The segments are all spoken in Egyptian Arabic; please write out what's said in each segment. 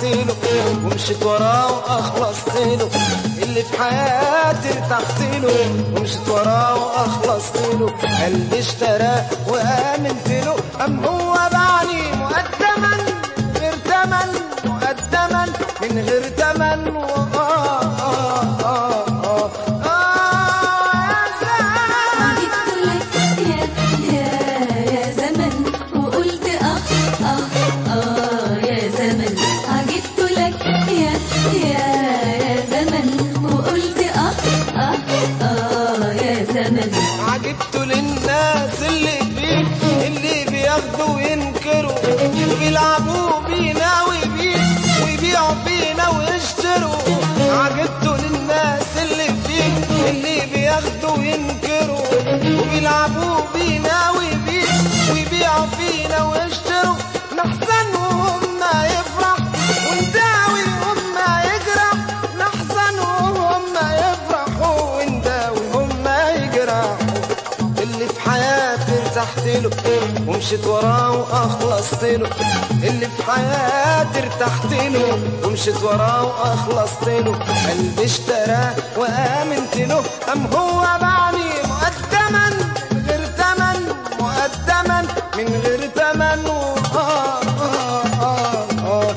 له ومشيت وراه واخلصت له اللي في حياتي ارتحت له ومشيت وراه واخلصت له قلبي اشتراه وامنت له ام هو باعني مقدما غير تمن مقدما من غير تمن آه آه آه آه آه يا زمان جبت لك يا يا يا زمن وقلت اه اه اه يا زمن عجبت لك يا يا يا زمن وقلت اه اه اه يا زمن عجبته للناس اللي فيه اللي بياخدوا وينكروا وبيلعبوا بينا ويبيع ويبيعوا فينا ويشتروا عجبته للناس اللي فيه اللي بياخدوا وينكروا وبيلعبوا بينا ويبيع ويبيعوا فينا ويشتروا نحزن وهم يفرح ونداوي وهم يجرح نحزن وهم يفرحوا ونداوي وهم يجرحوا اللي في حياتي ارتحت له ومشيت وراه واخلصت له اللي في حياتي ارتحت له ومشيت وراه واخلصت له قلبي اشتراه وامنت له ام هو باعني مقدما من غير تمن مقدما من غير تمن آه آه آه آه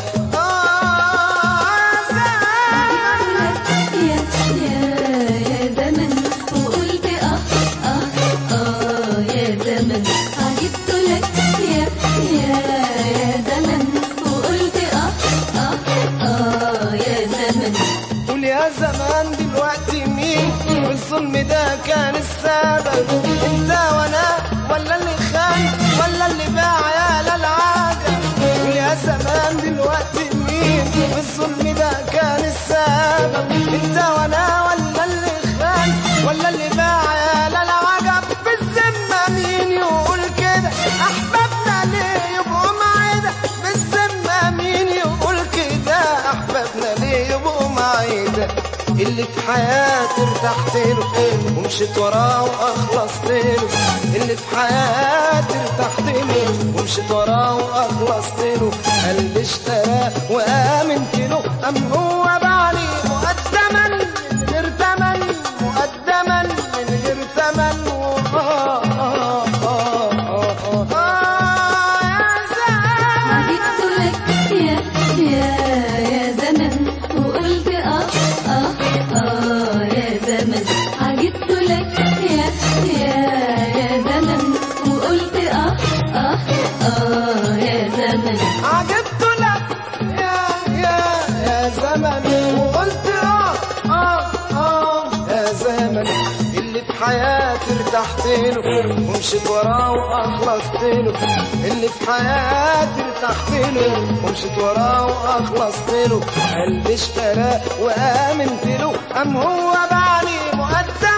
آه يا يا يا زمن وقلت اه اه اه يا زمن عجبت لك يا يا يا زمن وقلت اه اه اه يا زمن قول يا زمان دلوقتي مين والظلم ده كان السبب انت وانا ولا اللي خان ولا اللي باع يا للعادة قول يا زمان دلوقتي مين والظلم ده كان السبب انت وانا ولا اللي خان ولا اللي باع يا للعجب بالذمة مين يقول كده احبابنا ليه يبقوا معانا بالذمة مين يقول كده احبابنا ليه يبقوا معانا اللي في حياتي ارتحت له ومشيت وراه واخلصت له اللي في حياتي ارتحت له ومشيت وراه واخلصت له قلبي اشتراه وامنت له ام هو باعني مقدما من غير تمن مقدما من غير تمن آه آه آه آه آه آه يا زمان عجبت لك يا يا يا زمن وقلت اه اه اه يا زمن عجبت لك يا يا يا زمن وقلت اه اه اه يا زمن عجبت لك يا يا يا زمن وقلت اه اه اه يا زمن اللي في حياتي ارتحت له ومشيت وراه واخلصت له اللي في حياتي ارتحت له ومشيت وراه واخلصت له قلبي اشتراه وامنت له ام هو باعني مقدم